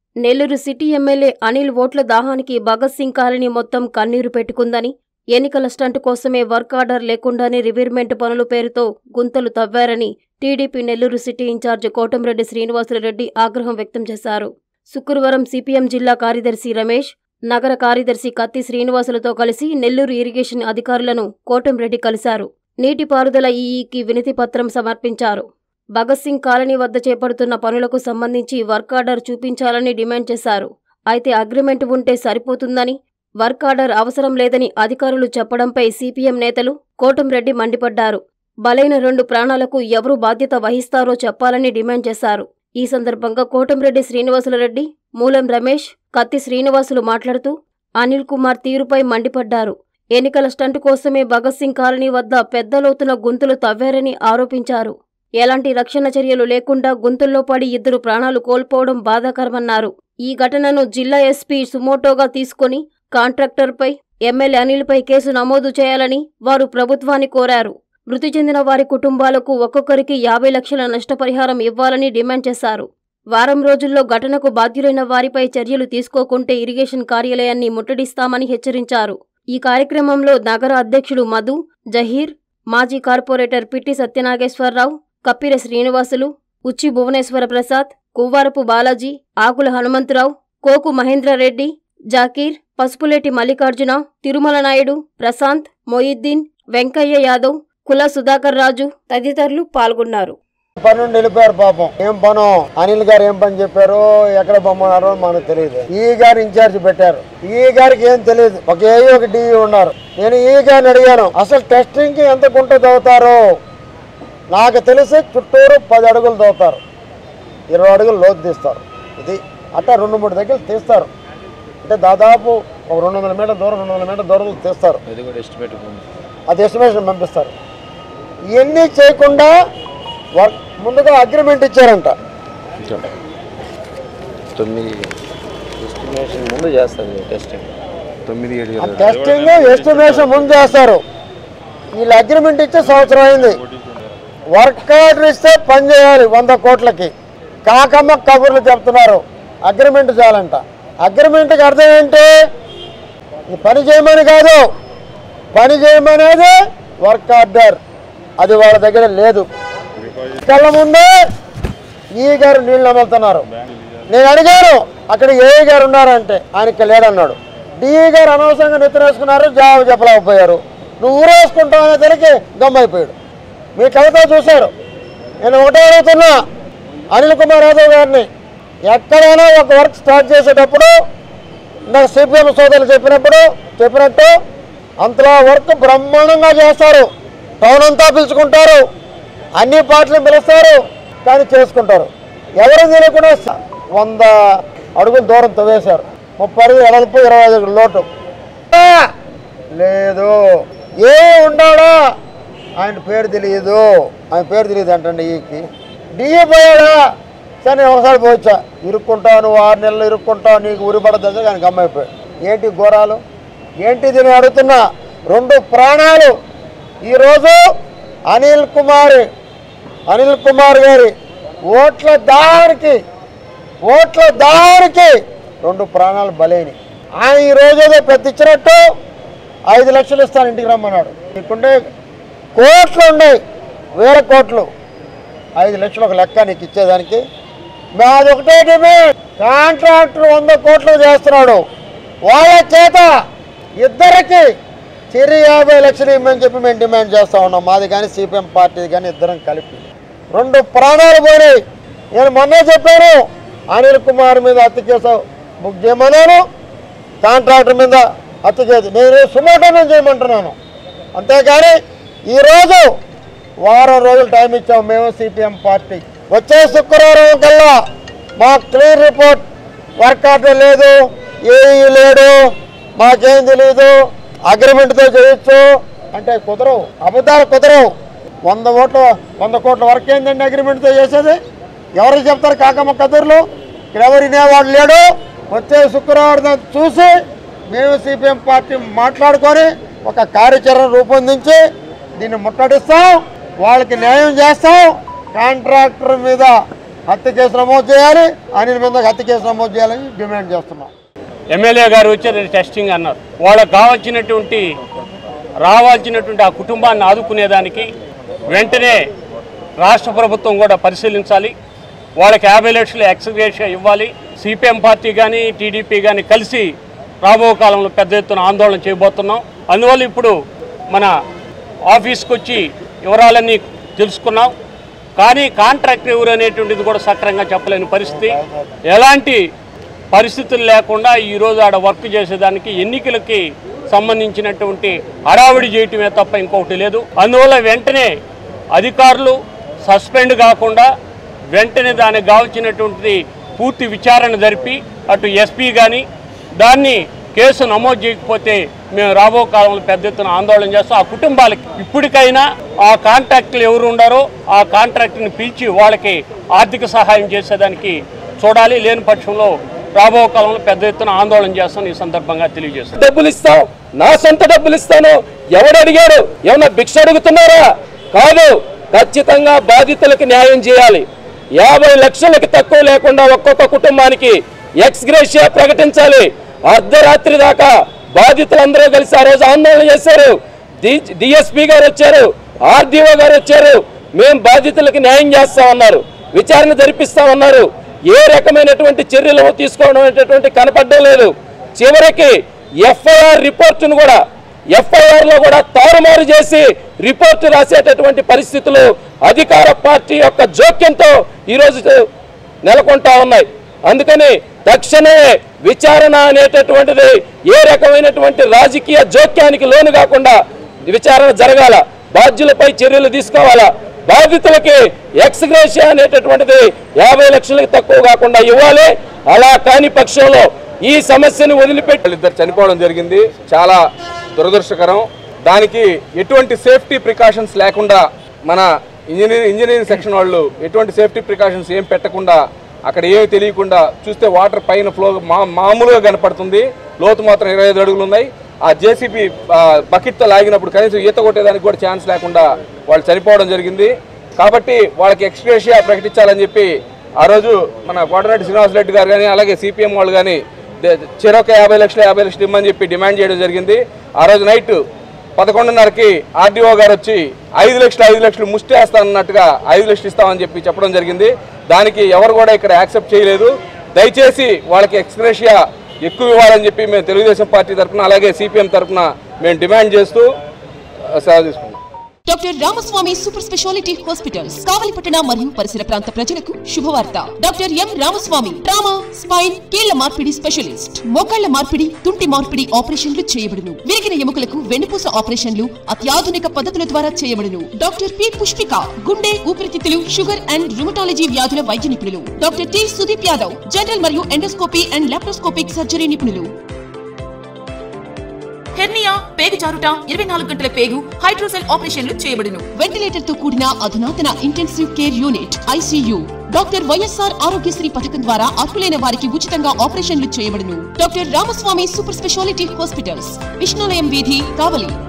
Nellore city MLA Anil ఓట్ల దాహానికి Bhagat Singh colony మొత్తం కన్నీరు పెట్టుకుందని ఎన్నికల స్టంట్ కోసమే వర్క్ ఆర్డర్ లేకుండానే రివైర్మెంట్ పనుల పేరుతో గుంతలు తవ్వారని TDP Nellore city incharge Kotamreddy Srinivasulareddy ఆగ్రహం వ్యక్తం చేశారు శుక్రవారం సిపిఎం జిల్లా కార్యదర్శి రమేష్ నగర కార్యదర్శి కత్తి శ్రీనివాసులతో కలిసి నెల్లూరు ఇరిగేషన్ అధికారులను కోటంరెడ్డి కలిశారు నీటిపారుదల ఈఈకి వినతి పత్రం సమర్పించారు భగత్ సింగ్ కాలనీ వద్ద చేపడుతున్న పనులకు సంబంధించి వర్క్ ఆర్డర్ చూపించాలని డిమాండ్ చేశారు అయితే అగ్రిమెంట్ ఉంటే సరిపోతుందని వర్క్ ఆర్డర్ అవసరం లేదని అధికారులు చెప్పడంపై సిపిఎం నేతలు కోటంరెడ్డి మండిపడ్డారు బలైన రెండు ప్రాణాలకు ఎవరు బాధ్యత వహిస్తారో చెప్పాలని డిమాండ్ చేశారు ఈ సందర్భంగా కోటంరెడ్డి శ్రీనివాసులరెడ్డి మూలం రమేష్ కత్తి శ్రీనివాసులు మాట్లాడుతూ అనిల్ కుమార్ తీరుపై మండిపడ్డారు ఎన్నికల స్టంట్ కోసమే భగత్ సింగ్ కాలనీ వద్ద పెద్ద లోతున గుంతలు తవ్వారని ఆరోపించారు ఎలాంటి రక్షణ చర్యలు లేకుండా గుంతల్లో పడి ఇద్దరు ప్రాణాలు కోల్పోవడం బాధాకరమన్నారు ఈ ఘటనను జిల్లా ఎస్పీ సుమోటోగా తీసుకుని కాంట్రాక్టర్పై ఎమ్మెల్యే అనిల్పై కేసు నమోదు చేయాలని వారు ప్రభుత్వాన్ని కోరారు మృతి చెందిన వారి కుటుంబాలకు ఒక్కొక్కరికి యాభై లక్షల నష్టపరిహారం ఇవ్వాలని డిమాండ్ చేశారు వారం రోజుల్లో ఘటనకు బాధ్యులైన వారిపై చర్యలు తీసుకోకుంటే ఇరిగేషన్ కార్యాలయాన్ని ముట్టడిస్తామని హెచ్చరించారు ఈ కార్యక్రమంలో నగర అధ్యక్షుడు మధు జహీర్ మాజీ కార్పొరేటర్ పిట్టి సత్యనాగేశ్వరరావు కప్పిర శ్రీనివాసులు ఉచ్చి భువనేశ్వర ప్రసాద్ కువ్వారపు బాలాజీ ఆకుల హనుమంతరావు కోకు మహేంద్రరెడ్డి జాకీర్ పసుపులేటి మల్లికార్జున తిరుమల నాయుడు ప్రశాంత్ మొయిద్దీన్ వెంకయ్య యాదవ్ కుల సుధాకర్ రాజు తదితరులు పాల్గొన్నారు పని నుండి వెళ్ళిపోయారు పాపం ఏం పను అనిల్ గారు ఏం పని చెప్పారో ఎక్కడ పొమ్మన్నారో మనకు తెలియదు ఈ గారు ఇన్ఛార్జ్ పెట్టారు ఈ గారికి ఏం తెలియదు ఒక ఏ ఒక డిఈ ఉన్నారు నేను ఈ గారిని అడిగాను అసలు టెస్టింగ్ కి ఎంత గుంట తవ్వుతారు నాకు తెలిసి చుట్టూరు పది అడుగులు తవ్వుతారు ఇరవై అడుగులు లోతు తీస్తారు ఇది అట్టా రెండు మూడు దగ్గర తీస్తారు అంటే దాదాపు ఒక రెండు వందల మీటర్ దూరం రెండు వందల మీటర్ దూరం తీస్తారు అది కూడా ఎస్టిమేట్ ఉంది అది ఎస్టిమేషన్ పంపిస్తారు ఇవన్నీ చేయకుండా వర్క్ ముందుగా అగ్రిమెంట్ ఇచ్చారంట తొమ్మిది ఎస్టిమేషన్ ముందు చేస్తుంది టెస్టింగ్ తొమ్మిది ఏడు ఆ టెస్టింగ్ ఎస్టిమేషన్ ముందు చేస్తారు వీళ్ళు అగ్రిమెంట్ ఇచ్చే సంవత్సరం అయింది వర్క్ ఆర్డర్ ఇస్తే పని చేయాలి వంద కోట్లకి కాకమ్మ కబుర్లు చెప్తున్నారు అగ్రిమెంట్ చాలంట అగ్రిమెంట్కి అర్థం ఏంటి ఈ పని చేయమని కాదు పని చేయమనేది వర్క్ ఆర్డర్ అది వాళ్ళ దగ్గర లేదు కళ్ళ ముందే ఈ గారు నీళ్ళు నమ్ముతున్నారు నేను అడిగాను అక్కడ ఏ గారు ఉన్నారంటే ఆయన ఇక్కడ లేడన్నాడు డిఈ గారు అనవసరంగా నెత్తినేసుకున్నారు జవాబు చెప్పలేకపోయారు నువ్వు ఊరేసుకుంటావు అనే దానికి గమ్మైపోయాడు మీ కవిత చూశారు నేను ఒకటే అడుగుతున్నా అనిల్ కుమార్ యాదవ్ గారిని ఎక్కడైనా ఒక వర్క్ స్టార్ట్ చేసేటప్పుడు ఇందాక సిపిఎం సోదరులు చెప్పినప్పుడు చెప్పినట్టు అంతలో వర్క్ బ్రహ్మాండంగా చేస్తారు టౌన్ అంతా పిలుచుకుంటారు అన్ని పార్టీలు పిలుస్తారు కానీ చేసుకుంటారు ఎవరు తెలియకుండా స- వంద అడుగుల దూరం తవ్వేశారు ముప్పై అడుగులు ఎడల్పు ఇరవై ఐదు అడుగుల లోటు ఆ! లేదు ఏ ఉండాడా ఆయన పేరు తెలియదు ఆయన పేరు తెలియదు అంటండి ఈకి డిఏ పోయాడా సరే నేను ఒకసారి పోవచ్చా ఇరుక్కుంటావు నువ్వు ఆరు నెలలు ఇరుక్కుంటావు నీకు ఉరిపడద్దు కానీ గమ్మైపోయాడు ఏంటి ఘోరాలు ఏంటిది నేను అడుగుతున్నా రెండు ప్రాణాలు ఈరోజు అనిల్ కుమార్ అనిల్ కుమార్ గారి ఓట్ల దారికి ఓట్ల దారికి రెండు ప్రాణాలు బలైనవి ఆయన ఈ రోజు ఏదో పెద్ద ఇచ్చినట్టు ఐదు లక్షలు ఇస్తాను ఇంటికి రమ్మన్నాడు నీకుండే కోట్లు ఉన్నాయి వేల కోట్లు ఐదు లక్షలు ఒక లెక్క నీకు ఇచ్చేదానికి మాది ఒకటే డిమాండ్ కాంట్రాక్టర్ వంద కోట్లు చేస్తున్నాడు వాళ్ళ చేత ఇద్దరికి చిరు యాభై లక్షలు ఇవ్వమని చెప్పి మేము డిమాండ్ చేస్తా ఉన్నాం మాది కానీ సిపిఎం పార్టీ కానీ ఇద్దరం కలిపి రెండు ప్రాణాలు పోయినాయి నేను మొన్నే చెప్పాను అనిల్ కుమార్ మీద హత్య కేసు బుక్ చేయమన్నాను కాంట్రాక్టర్ మీద హత్య కేసు నేను సుమోటోనే చేయమంటున్నాను అంతేగాని ఈరోజు వారం రోజులు టైం ఇచ్చాము మేము సిపిఎం పార్టీ వచ్చే శుక్రవారం కల్లా మా క్లియర్ రిపోర్ట్ వర్క్ ఆర్డర్ లేదు ఏఈ లేడు మాకేం తెలియదు అగ్రిమెంట్తో చేయొచ్చు అంటే కుదరవు అబద్ధాలు కుదరవు వంద ఓట్లు వంద కోట్ల వర్క్ ఏందండి అగ్రిమెంట్తో చేసేది ఎవరికి చెప్తారు కాకమ్మ కదుర్లు ఇక్కడ ఎవరు వినేవాడు లేడు వచ్చే శుక్రవారం దాన్ని చూసి మేము సిపిఎం పార్టీ మాట్లాడుకొని ఒక కార్యాచరణ రూపొందించి దీన్ని ముట్టడిస్తాం వాళ్ళకి న్యాయం చేస్తాం కాంట్రాక్టర్ మీద హత్య కేసు నమోదు చేయాలి అనిల్ మీద హత్య కేసు నమోదు చేయాలని డిమాండ్ చేస్తున్నాం ఎమ్మెల్యే గారు వచ్చి టెస్టింగ్ అన్నారు వాళ్ళకి కావాల్సినటువంటి రావాల్సినటువంటి ఆ కుటుంబాన్ని ఆదుకునేదానికి వెంటనే రాష్ట్ర ప్రభుత్వం కూడా పరిశీలించాలి వాళ్ళకి యాభై లక్షల ఎక్స్గ్రేషియా ఇవ్వాలి సిపిఎం పార్టీ కానీ టీడీపీ కానీ కలిసి రాబో కాలంలో పెద్ద ఎత్తున ఆందోళన చేయబోతున్నాం అందువల్ల ఇప్పుడు మన ఆఫీస్కి వచ్చి వివరాలన్నీ తెలుసుకున్నాం కానీ కాంట్రాక్టర్ ఎవరు అనేటువంటిది కూడా సక్రంగా చెప్పలేని పరిస్థితి ఎలాంటి పరిస్థితులు లేకుండా ఈరోజు ఆడ వర్క్ చేసేదానికి ఎన్నికలకి సంబంధించినటువంటి హడావిడి చేయటమే తప్ప ఇంకొకటి లేదు అందువల్ల వెంటనే అధికారులు సస్పెండ్ కాకుండా వెంటనే దానికి కావాల్సినటువంటి పూర్తి విచారణ జరిపి అటు ఎస్పీ కానీ దాన్ని కేసు నమోదు చేయకపోతే మేము రాబో కాలంలో పెద్ద ఎత్తున ఆందోళన చేస్తాం ఆ కుటుంబాలకి ఇప్పటికైనా ఆ కాంట్రాక్టులు ఎవరు ఉండారో ఆ కాంట్రాక్ట్ని పిలిచి వాళ్ళకి ఆర్థిక సహాయం చేసేదానికి చూడాలి లేని పక్షంలో రాబో కాలంలో పెద్ద ఎత్తున ఆందోళన చేస్తాం ఈ సందర్భంగా తెలియజేస్తాం డబ్బులు ఇస్తాం నా సొంత డబ్బులు ఇస్తాను ఎవడు అడిగాడు ఏమన్నా భిక్ష అడుగుతున్నారా కాదు ఖచ్చితంగా బాధితులకు న్యాయం చేయాలి యాభై లక్షలకి తక్కువ లేకుండా ఒక్కొక్క కుటుంబానికి ఎక్స్గ్రేషియా ప్రకటించాలి అర్ధరాత్రి దాకా బాధితులందరూ కలిసి ఆ రోజు ఆందోళన చేశారు డిఎస్పీ గారు వచ్చారు ఆర్డీఓ గారు వచ్చారు మేము బాధితులకు న్యాయం చేస్తామన్నారు విచారణ జరిపిస్తామన్నారు ఏ రకమైనటువంటి చర్యలు తీసుకోవడం అనేటటువంటి కనపడడం లేదు చివరికి ఎఫ్ఐఆర్ రిపోర్టును కూడా ఎఫ్ఐఆర్ లో కూడా తారుమారు చేసి రిపోర్టు రాసేటటువంటి పరిస్థితులు అధికార పార్టీ యొక్క జోక్యంతో ఈరోజు నెలకొంటా ఉన్నాయి అందుకని తక్షణమే విచారణ అనేటటువంటిది ఏ రకమైనటువంటి రాజకీయ జోక్యానికి లోను కాకుండా విచారణ జరగాల బాధ్యులపై చర్యలు తీసుకోవాలా బాధితులకి ఎక్స్గ్రేషియా అనేటటువంటిది యాభై లక్షలకు తక్కువ కాకుండా ఇవ్వాలి అలా కాని పక్షంలో ఈ సమస్యను వదిలిపెట్టి వాళ్ళిద్దరు చనిపోవడం జరిగింది చాలా దురదృష్టకరం దానికి ఎటువంటి సేఫ్టీ ప్రికాషన్స్ లేకుండా మన ఇంజనీరింగ్ ఇంజనీరింగ్ సెక్షన్ వాళ్ళు ఎటువంటి సేఫ్టీ ప్రికాషన్స్ ఏం పెట్టకుండా అక్కడ ఏమి తెలియకుండా చూస్తే వాటర్ పైన ఫ్లో మా మామూలుగా కనపడుతుంది లోతు మాత్రం ఇరవై ఐదు అడుగులు ఉన్నాయి ఆ జేసీబీ బకెట్తో లాగినప్పుడు కనీసం ఈత కొట్టేదానికి కూడా ఛాన్స్ లేకుండా వాళ్ళు చనిపోవడం జరిగింది కాబట్టి వాళ్ళకి ఎక్స్గ్రేషియా ప్రకటించాలని చెప్పి ఆ రోజు మన కోటరెడ్డి శ్రీనివాస్ రెడ్డి గారు కానీ అలాగే సిపిఎం వాళ్ళు కానీ చెరొక యాభై లక్షలు యాభై లక్షలు ఇమ్మని చెప్పి డిమాండ్ చేయడం జరిగింది ఆ రోజు నైట్ పదకొండున్నరకి ఆర్డీఓ గారు వచ్చి ఐదు లక్షలు ఐదు లక్షలు ముష్టేస్తానన్నట్టుగా ఐదు లక్షలు ఇస్తామని చెప్పి చెప్పడం జరిగింది దానికి ఎవరు కూడా ఇక్కడ యాక్సెప్ట్ చేయలేదు దయచేసి వాళ్ళకి ఎక్స్గ్రేషియా ఎక్కువ ఇవ్వాలని చెప్పి మేము తెలుగుదేశం పార్టీ తరఫున అలాగే సిపిఎం తరఫున మేము డిమాండ్ చేస్తూ ఆ, సెలవు తీసుకున్నాం doctor Ramaswamy super speciality hospitals కావలిపట్టణ మరియు పరిసర ప్రాంత ప్రజలకు శుభవార్త doctor M Ramaswamy trauma spine కీళ్ల మార్పిడి స్పెషలిస్ట్ మోకాళ్ల మార్పిడి తుంటి మార్పిడి ఆపరేషన్లు చేయబడును విరిగిన ఎముకలకు వెన్నుపూస ఆపరేషన్లు అత్యాధునిక పద్ధతుల ద్వారా చేయబడును డాక్టర్ పి పుష్పిక గుండె ఊపిరితిత్తులు షుగర్ అండ్ రుమటాలజీ వ్యాధుల వైద్య నిపుణులు doctor T Sudeep Yadav general మరియు ఎండోస్కోపీ అండ్ లాప్రోస్కోపిక్ సర్జరీ నిపుణులు హెర్నియా పేగు జారుట ఇరవై నాలుగు గంటల పేగు హైడ్రోసెల్ ఆపరేషన్లు చేయబడును వెంటిలేటర్ తో కూడిన అధునాతన intensive care unit ICU doctor YSR Aarogyasri పథకం ద్వారా అర్హులైన వారికి ఉచితంగా ఆపరేషన్లు చేయబడును doctor Ramaswamy super speciality hospitals Vishnulayam వీధి కావలి